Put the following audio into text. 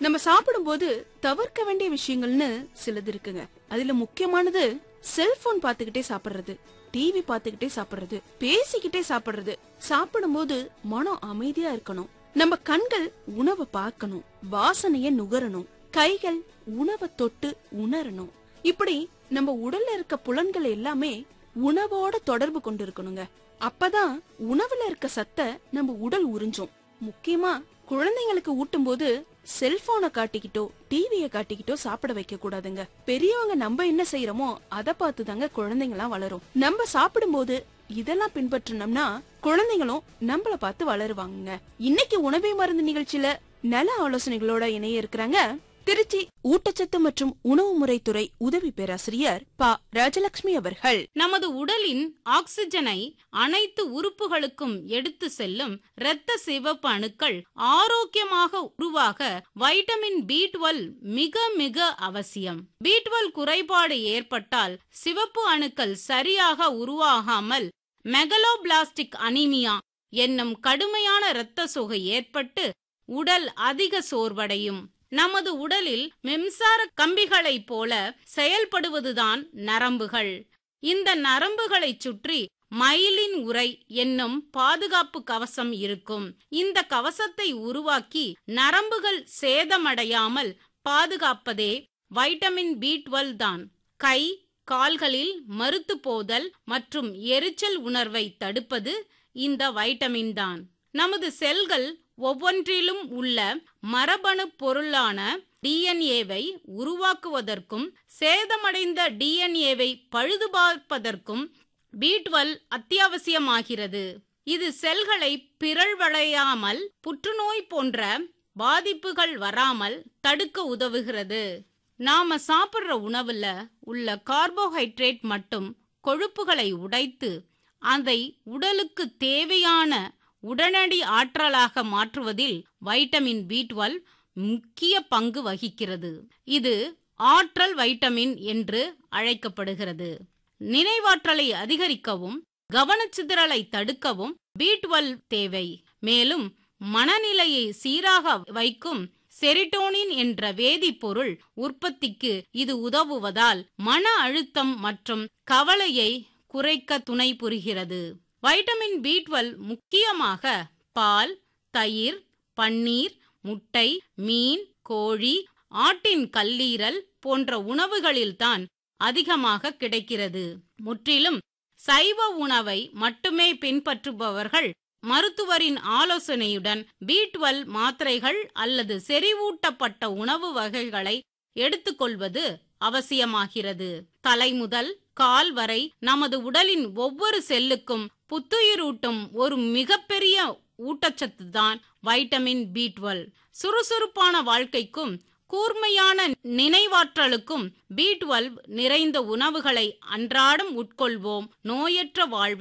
நம்ம சாப்பிடும்போது தவிர்க்க வேண்டிய விஷயங்கள்னு சிலது இருக்குங்க அதுல முக்கியமானது செல்போன் பாத்துக்கிட்டே சாப்பிடுறது டிவி பாத்துக்கிட்டே சாப்பிடுறது பேசிக்கிட்டே சாப்பிடுறது சாப்பிடும்போது மனம் அமைதியா இருக்கணும் நம்ம கண்கள் உணவை பார்க்கணும் வாசனைய நுகரணும் கைகள் உணவை தொட்டு உணரணும் இப்படி நம்ம உடல்ல இருக்க புலன்கள் எல்லாமே உணவோட தொடர்பு கொண்டு இருக்கணுங்க அப்பதான் உணவுல இருக்க சத்தை நம்ம உடல் உறிஞ்சும் முக்கியமா குழந்தைங்களுக்கு ஊட்டும் போது செல்போனை காட்டிக்கிட்டோ டிவிய காட்டிக்கிட்டோ சாப்பிட வைக்க கூடாதுங்க பெரியவங்க நம்ம என்ன செய்யறோமோ அதை பார்த்து தாங்க குழந்தைங்களாம் வளரும் நம்ம சாப்பிடும்போது இதெல்லாம் பின்பற்றினோம்னா குழந்தைங்களும் நம்மள பார்த்து வளருவாங்க இன்னைக்கு உணவே மருந்து நிகழ்ச்சியில நல ஆலோசனைகளோட இணைய இருக்கிறாங்க திருச்சி ஊட்டச்சத்து மற்றும் உணவு முறைத்துறை உதவி பேராசிரியர் ப ராஜலட்சுமி அவர்கள் நமது உடலின் ஆக்சிஜனை அனைத்து உறுப்புகளுக்கும் எடுத்து செல்லும் இரத்த சிவப்பு அணுக்கள் ஆரோக்கியமாக உருவாக வைட்டமின் பி மிக மிக அவசியம் பி குறைபாடு ஏற்பட்டால் சிவப்பு அணுக்கள் சரியாக உருவாகாமல் மெகலோபிளாஸ்டிக் அனீமியா என்னும் கடுமையான இரத்த சோகை ஏற்பட்டு உடல் அதிக சோர்வடையும் நமது உடலில் மின்சார கம்பிகளைப் போல செயல்படுவதுதான் நரம்புகள் இந்த நரம்புகளைச் சுற்றி மயிலின் உரை என்னும் பாதுகாப்பு கவசம் இருக்கும் இந்த கவசத்தை உருவாக்கி நரம்புகள் சேதமடையாமல் பாதுகாப்பதே வைட்டமின் பி தான் கை கால்களில் மறுத்து போதல் மற்றும் எரிச்சல் உணர்வை தடுப்பது இந்த வைட்டமின் தான் நமது செல்கள் ஒவ்வொன்றிலும் உள்ள மரபணு பொருளான டிஎன்ஏவை உருவாக்குவதற்கும் சேதமடைந்த டிஎன்ஏவை பழுதுபார்ப்பதற்கும் பி அத்தியாவசியமாகிறது இது செல்களை பிறழ்வடையாமல் புற்றுநோய் போன்ற பாதிப்புகள் வராமல் தடுக்க உதவுகிறது நாம சாப்பிடுற உணவுல உள்ள கார்போஹைட்ரேட் மற்றும் கொழுப்புகளை உடைத்து அதை உடலுக்கு தேவையான உடனடி ஆற்றலாக மாற்றுவதில் வைட்டமின் பி முக்கிய பங்கு வகிக்கிறது இது ஆற்றல் வைட்டமின் என்று அழைக்கப்படுகிறது நினைவாற்றலை அதிகரிக்கவும் கவனச்சிதறலை தடுக்கவும் பி தேவை மேலும் மனநிலையை சீராக வைக்கும் செரிட்டோனின் என்ற வேதிப்பொருள் உற்பத்திக்கு இது உதவுவதால் மன அழுத்தம் மற்றும் கவலையை குறைக்க துணை புரிகிறது வைட்டமின் பி முக்கியமாக பால் தயிர் பன்னீர் முட்டை மீன் கோழி ஆட்டின் கல்லீரல் போன்ற உணவுகளில்தான் அதிகமாக கிடைக்கிறது முற்றிலும் சைவ உணவை மட்டுமே பின்பற்றுபவர்கள் மருத்துவரின் ஆலோசனையுடன் பி மாத்திரைகள் அல்லது செறிவூட்டப்பட்ட உணவு வகைகளை எடுத்துக்கொள்வது அவசியமாகிறது தலை முதல் கால் வரை நமது உடலின் ஒவ்வொரு செல்லுக்கும் புத்துயிரூட்டும் ஒரு மிகப்பெரிய ஊட்டச்சத்து தான் வைட்டமின் பி சுறுசுறுப்பான வாழ்க்கைக்கும் கூர்மையான நினைவாற்றலுக்கும் பி நிறைந்த உணவுகளை அன்றாடம் உட்கொள்வோம் நோயற்ற வாழ்வை